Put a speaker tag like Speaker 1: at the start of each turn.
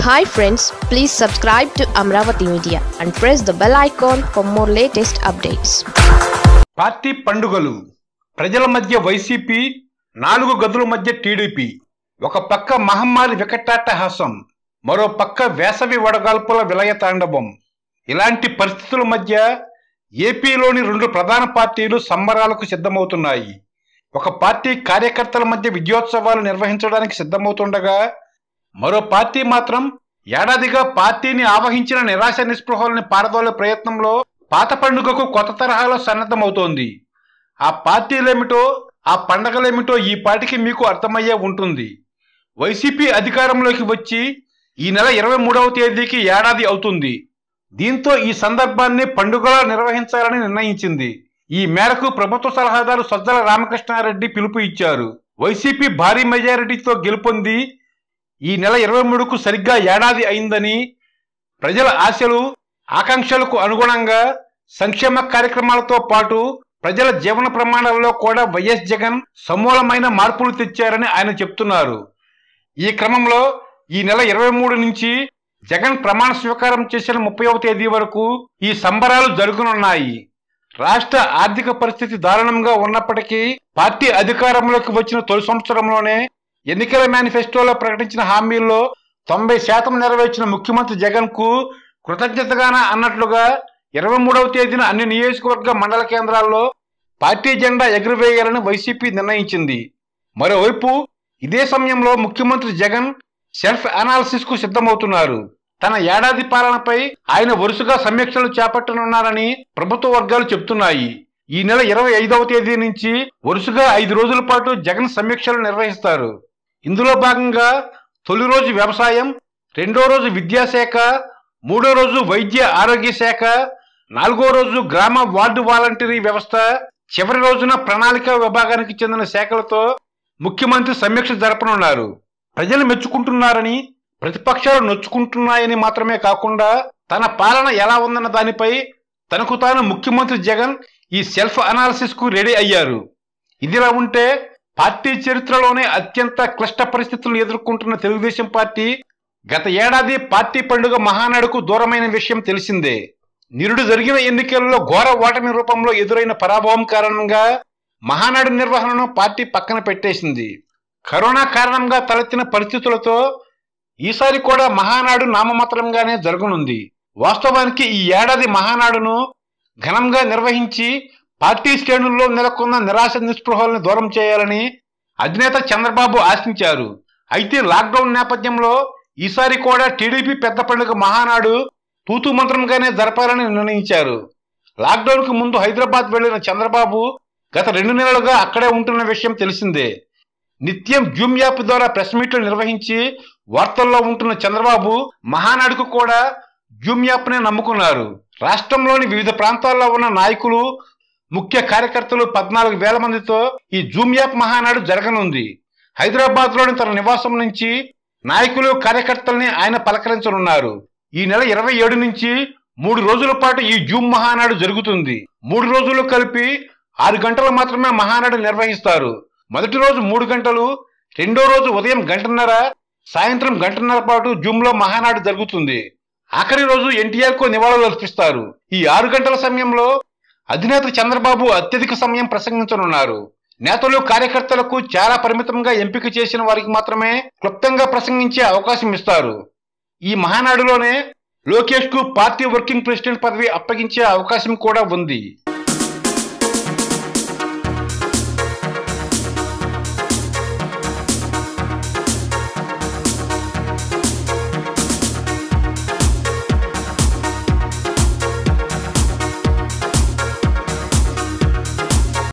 Speaker 1: hi friends please subscribe to Amaravati media and press the bell icon for more latest updates
Speaker 2: party పండుగలు ప్రజల మధ్య YCP నాలుగు గదుల మధ్య టీడీపీ ఒక పక్క మహమ్మారి వికటాట్టహాసం మరో పక్క వేసవి వడగాల్పుల విలయ తాండవం ఇలాంటి పరిస్థితుల మధ్య ఏపీలోని రెండు ప్రధాన పార్టీలు సంబరాలకు సిద్ధమవుతున్నాయి ఒక పార్టీ కార్యకర్తల మధ్య విజయోత్సవాలు నిర్వహించడానికి సిద్ధమవుతుండగా మరో పార్టీ మాత్రం ఏడాదిగా పార్టీని ఆవహించిన నిరాశ నిస్పృహల్ని పారదోలే ప్రయత్నంలో పాత పండుగకు కొత్త తరహాలో సన్నద్ధమవుతోంది ఆ పార్టీలేమిటో ఆ పండగలేమిటో ఈ పాటికి మీకు అర్థమయ్యే ఉంటుంది వైసీపీ అధికారంలోకి వచ్చి ఈ నెల ఇరవై మూడవ తేదీకి ఏడాది అవుతుంది దీంతో ఈ సందర్భాన్ని పండుగలా నిర్వహించాలని నిర్ణయించింది ఈ మేరకు ప్రభుత్వ సలహాదారు సజ్జల రామకృష్ణారెడ్డి పిలుపు ఇచ్చారు వైసీపీ భారీ మెజారిటీతో గెలుపొంది ఈ నెల ఇరవై మూడుకు సరిగ్గా ఏడాది అయిందని ప్రజల ఆశలు ఆకాంక్షలకు అనుగుణంగా సంక్షేమ కార్యక్రమాలతో పాటు ప్రజల జీవన ప్రమాణాలలో కూడా వైఎస్ జగన్ సమూలమైన మార్పులు తెచ్చారని ఆయన చెప్తున్నారు ఈ క్రమంలో ఈ నెల ఇరవై మూడు నుంచి జగన్ ప్రమాణ స్వీకారం చేసిన ముప్పైవ తేదీ వరకు ఈ సంబరాలు జరుగునున్నాయి రాష్ట్ర ఆర్థిక పరిస్థితి దారుణంగా ఉన్నప్పటికీ పార్టీ అధికారంలోకి వచ్చిన తొలి సంవత్సరంలోనే ఎన్నికల మేనిఫెస్టోలో ప్రకటించిన హామీల్లో తొంభై శాతం నెరవేర్చిన ముఖ్యమంత్రి జగన్ కు కృతజ్ఞతగాన అన్నట్లుగా ఇరవై మూడవ తేదీన అన్ని నియోజకవర్గ మండల కేంద్రాల్లో పార్టీ జెండా ఎగురవేయాలని వైసీపీ నిర్ణయించింది మరోవైపు ఇదే సమయంలో ముఖ్యమంత్రి జగన్ సెల్ఫ్ అనాలిసిస్ కు సిద్ధమవుతున్నారు తన ఏడాది పాలనపై ఆయన వరుసగా సమీక్షలు చేపట్టనున్నారని ప్రభుత్వ వర్గాలు చెప్తున్నాయి ఈ నెల ఇరవై ఐదవ తేదీ నుంచి వరుసగా ఐదు రోజుల పాటు జగన్ సమీక్షలు నిర్వహిస్తారు ఇందులో భాగంగా తొలి రోజు వ్యవసాయం రెండో రోజు విద్యాశాఖ మూడో రోజు వైద్య ఆరోగ్య శాఖ నాలుగో రోజు గ్రామ వార్డు వాలంటరీ వ్యవస్థ చివరి రోజున ప్రణాళిక విభాగానికి చెందిన శాఖలతో ముఖ్యమంత్రి సమీక్ష జరపనున్నారు ప్రజలు మెచ్చుకుంటున్నారని ప్రతిపక్షాలు నొచ్చుకుంటున్నాయని మాత్రమే కాకుండా తన పాలన ఎలా ఉందన్న దానిపై తనకు తాను ముఖ్యమంత్రి జగన్ ఈ సెల్ఫ్ అనాలిసిస్ కు రెడీ అయ్యారు ఇదిలా ఉంటే పార్టీ చరిత్రలోనే అత్యంత క్లిష్ట పరిస్థితులను ఎదుర్కొంటున్న తెలుగుదేశం పార్టీ గత ఏడాది పార్టీ పండుగ మహానాడుకు దూరమైన విషయం తెలిసిందే నిరుడు జరిగిన ఎన్నికల్లో ఘోర ఓటమి రూపంలో ఎదురైన పరాభవం కారణంగా మహానాడు నిర్వహణను పార్టీ పక్కన పెట్టేసింది కరోనా కారణంగా తలెత్తిన పరిస్థితులతో ఈసారి కూడా మహానాడు నామమాత్రంగానే జరగనుంది వాస్తవానికి ఈ ఏడాది మహానాడును ఘనంగా నిర్వహించి పార్టీ శ్రేణుల్లో నెలకొన్న నిరాశ నిస్పృహలను దూరం చేయాలని అధినేత చంద్రబాబు ఆశించారు అయితే లాక్డౌన్ నేపథ్యంలో ఈసారి కూడా టీడీపీ పెద్ద పండుగ మహానాడు తూతు మంత్రంగానే జరపాలని నిర్ణయించారు లాక్డౌన్ కు ముందు హైదరాబాద్ వెళ్లిన చంద్రబాబు గత రెండు నెలలుగా అక్కడే ఉంటున్న విషయం తెలిసిందే నిత్యం జూమ్ యాప్ ద్వారా ప్రెస్ మీట్లు నిర్వహించి వార్తల్లో ఉంటున్న చంద్రబాబు మహానాడుకు కూడా జూమ్ యాప్ నే నమ్ముకున్నారు రాష్ట్రంలోని వివిధ ప్రాంతాల్లో ఉన్న నాయకులు ముఖ్య కార్యకర్తలు పద్నాలుగు వేల మందితో ఈ జూమ్ యాప్ మహానాడు జరగనుంది హైదరాబాద్ లోని తన నివాసం నుంచి నాయకులు కార్యకర్తల్ని ఆయన పలకరించనున్నారు ఈ నెల ఇరవై ఏడు నుంచి మూడు రోజుల పాటు ఈ జూమ్ మహానాడు జరుగుతుంది మూడు రోజులు కలిపి ఆరు గంటలు మాత్రమే మహానాడు నిర్వహిస్తారు మొదటి రోజు మూడు గంటలు రెండో రోజు ఉదయం గంటన్నర సాయంత్రం గంటన్నర పాటు జూమ్ లో మహానాడు జరుగుతుంది ఆఖరి రోజు ఎన్టీఆర్ కు నివాళులు అర్పిస్తారు ఈ ఆరు గంటల సమయంలో అధినేత చంద్రబాబు అత్యధిక సమయం ప్రసంగించనున్నారు నేతలు కార్యకర్తలకు చాలా పరిమితంగా ఎంపిక చేసిన వారికి మాత్రమే క్లుప్తంగా ప్రసంగించే అవకాశం ఇస్తారు ఈ మహానాడులోనే లోకేష్ కు పార్టీ వర్కింగ్ ప్రెసిడెంట్ పదవి అప్పగించే అవకాశం కూడా ఉంది